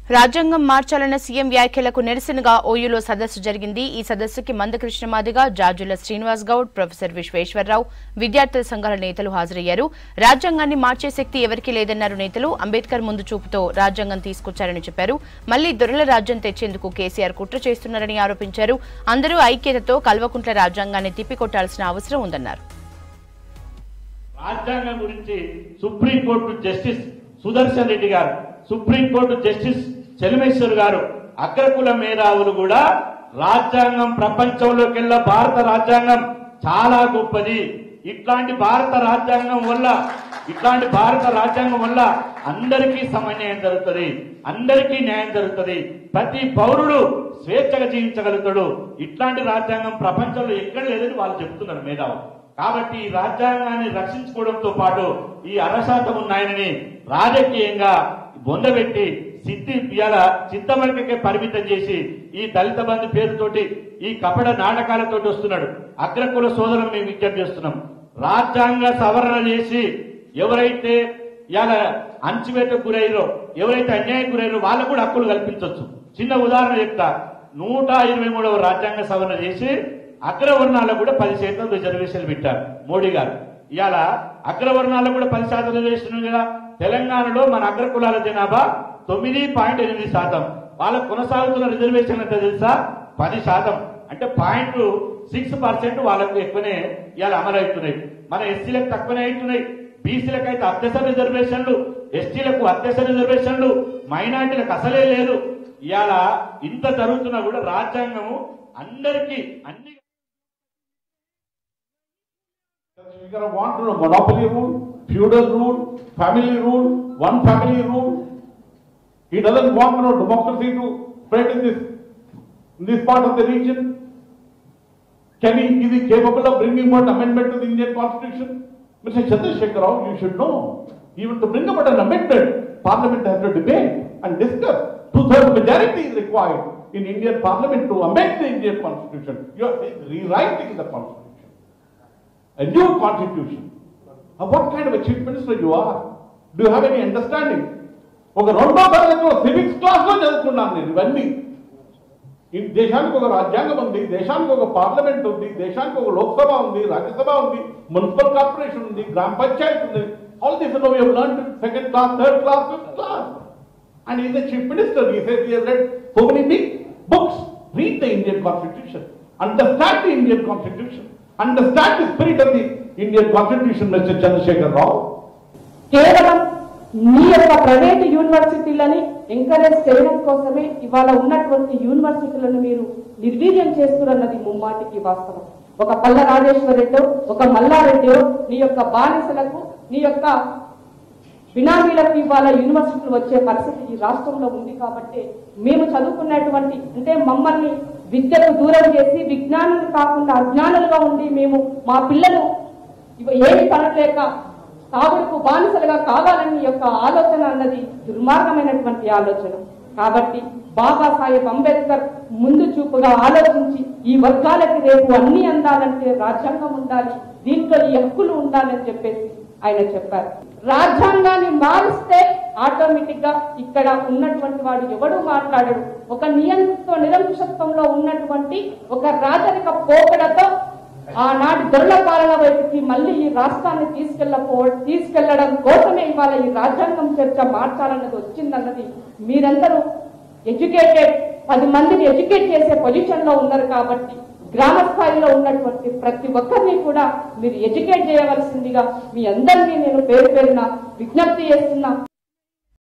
రాజ్యాంగం మార్చాలన్న సీఎం వ్యాఖ్యలకు నిరసనగా ఓయూలో సదస్సు జరిగింది ఈ సదస్సుకి మందకృష్ణ మాదిగ జాజుల శ్రీనివాస్ గౌడ్ ప్రొఫెసర్ విశ్వేశ్వరరావు విద్యార్థుల సంఘాల నేతలు హాజరయ్యారు రాజ్యాంగాన్ని మార్చే శక్తి ఎవరికీ లేదన్నారు నేతలు అంబేద్కర్ ముందు చూపుతో రాజ్యాంగం తీసుకొచ్చారని చెప్పారు మళ్లీ దొరల రాజ్యం తెచ్చేందుకు కేసీఆర్ కుట్ర చేస్తున్నారని ఆరోపించారు అందరూ ఐక్యతతో కల్వకుంట్ల రాజ్యాంగాన్ని తిప్పికొట్టాల్సిన అవసరం ఉందన్నారు రాజ్యాంగం గురించి సుప్రీంకోర్టు జస్టిస్ సుదర్శన్ రెడ్డి గారు సుప్రీంకోర్టు జస్టిస్ చెలిమేశ్వర్ గారు అగ్రకుల మేధావులు కూడా రాజ్యాంగం ప్రపంచంలోకెల్లా భారత రాజ్యాంగం చాలా గొప్పది ఇట్లాంటి భారత రాజ్యాంగం వల్ల ఇట్లాంటి భారత రాజ్యాంగం వల్ల అందరికీ సమన్యాయం జరుగుతుంది అందరికీ న్యాయం జరుగుతుంది ప్రతి పౌరుడు స్వేచ్ఛగా జీవించగలుగుతాడు ఇట్లాంటి రాజ్యాంగం ప్రపంచంలో ఎక్కడ లేదని వాళ్ళు చెప్తున్నారు మేధావులు కాబట్టి ఈ రాజ్యాంగాన్ని రక్షించుకోవడంతో పాటు ఈ అరశాతం ఉన్నాయని రాజకీయంగా బొందబెట్టి సిద్ధి ఇవాళ చిత్తమరికకే పరిమితం చేసి ఈ దళిత బంధు పేరుతోటి ఈ కపట నాటకాలతోటి వస్తున్నాడు అగ్రకుల సోదరం మేము విజ్ఞప్తి చేస్తున్నాం రాజ్యాంగ సవరణ చేసి ఎవరైతే ఇవాళ అంచువేతకు గురైరో ఎవరైతే అన్యాయం గురైరో వాళ్ళకు కూడా హక్కులు కల్పించవచ్చు చిన్న ఉదాహరణ చెప్తా నూట ఇరవై మూడవ రాజ్యాంగ సవరణ చేసి అగ్రవర్ణాలకు కూడా పది శాతం రిజర్వేషన్లు పెట్టారు మోడీ గారు ఇవాళ అగ్రవర్ణాలకు కూడా పది శాతం రిజర్వేషన్ ఉంది కదా తెలంగాణలో మన అగ్రకులాల జనాభా తొమ్మిది పాయింట్ ఎనిమిది శాతం వాళ్ళకు కొనసాగుతున్న రిజర్వేషన్ ఎంత తెలుసా పది శాతం అంటే పాయింట్ సిక్స్ పర్సెంట్ వాళ్ళకు ఎక్కువనే ఇవాళ అమలు అవుతున్నాయి మన ఎస్సీలకు తక్కువనే అవుతున్నాయి బీసీలకు అయితే అత్యవసర రిజర్వేషన్లు ఎస్టీలకు అత్యవసర రిజర్వేషన్లు మైనార్టీలకు అసలే లేదు ఇవాళ ఇంత జరుగుతున్నా కూడా రాజ్యాంగము అందరికీ అన్ని You're going to want a monopoly rule, feudal rule, family rule, one family rule. He doesn't want no democracy to spread in this, in this part of the region. Can he, is he capable of bringing about amendment to the Indian constitution? Mr. Chandrasekhar Rao, you should know, even to bring about an amendment, parliament has to debate and discuss. Two-thirds majority is required in Indian parliament to amend the Indian constitution. You are rewriting the constitution. a new constitution. Now, what kind of a chief minister you are? Do you have any understanding? ఒక రెండో తరగతిలో civics క్లాస్లో చదువుకున్నాను నేను ఇవన్నీ ఈ దేశానికి ఒక రాజ్యాంగం ఉంది దేశానికి ఒక పార్లమెంట్ ఉంది దేశానికి ఒక లోక్సభ ఉంది రాజ్యసభ ఉంది మున్సిపల్ కార్పొరేషన్ ఉంది గ్రామ పంచాయత్ ఉంది all this no you learn second class third class fifth class and is the chief minister ఈ says he read so many big books read the Indian constitution understand the Indian constitution understand the spirit of the Indian constitution mister Chandrashekar Rao కేవలం మీ యొక్క private యూనివర్సిటీలని encourage చేయడం కోసమే ఇవాళ ఉన్నటువంటి యూనివర్సిటీలను మీరు నిర్వీర్యం చేస్తున్నది ముమ్మాటికి వాస్తవం ఒక పల్ల రాజేశ్వర రెడ్డో ఒక మల్లారెడ్డో నీ యొక్క బానిసలకు నీ యొక్క బినామీలకు ఇవాళ యూనివర్సిటీలు వచ్చే పరిస్థితి ఈ రాష్ట్రంలో ఉంది కాబట్టి మేము చదువుకున్నటువంటి అంటే మమ్మల్ని విద్యకు దూరం చేసి విజ్ఞానులు కాకుండా అజ్ఞానులుగా ఉండి మేము మా పిల్లలు ఇవ- ఏమి పనలేక తాగుడుకు బానిసలుగా కావాలని ఈ యొక్క ఆలోచన అన్నది దుర్మార్గమైనటువంటి ఆలోచన కాబట్టి బాబాసాహెబ్ అంబేద్కర్ ముందు చూపుగా ఆలోచించి ఈ వర్గాలకి రేపు అన్ని అందాలంటే రాజ్యాంగం ఉండాలి దీంట్లో ఈ హక్కులు ఉండాలని చెప్పేసి ఆయన చెప్పారు రాజ్యాంగాన్ని మారిస్తే ఆటోమేటిక్ గా ఇక్కడ ఉన్నటువంటి వాడు ఎవడు మాట్లాడడు ఒక నియంత్రణ నిరంకుశత్వంలో ఉన్నటువంటి ఒక రాజరిక పోకడతో ఆనాటి దొరల పాలన వైపుకి మళ్ళీ ఈ రాష్ట్రాన్ని తీసుకెళ్ళపో తీసుకెళ్లడం కోసమే ఇవాళ ఈ రాజ్యాంగం చర్చ మార్చాలన్నది వచ్చిందన్నది మీరందరూ ఎడ్యుకేటెడ్ పది మందిని ఎడ్యుకేట్ చేసే పొజిషన్ లో ఉన్నారు కాబట్టి గ్రామ స్థాయిలో ఉన్నటువంటి ప్రతి ఒక్కరిని కూడా మీరు ఎడ్యుకేట్ చేయవలసిందిగా మీ అందరినీ నేను పేరు పేరున విజ్ఞప్తి చేస్తున్నా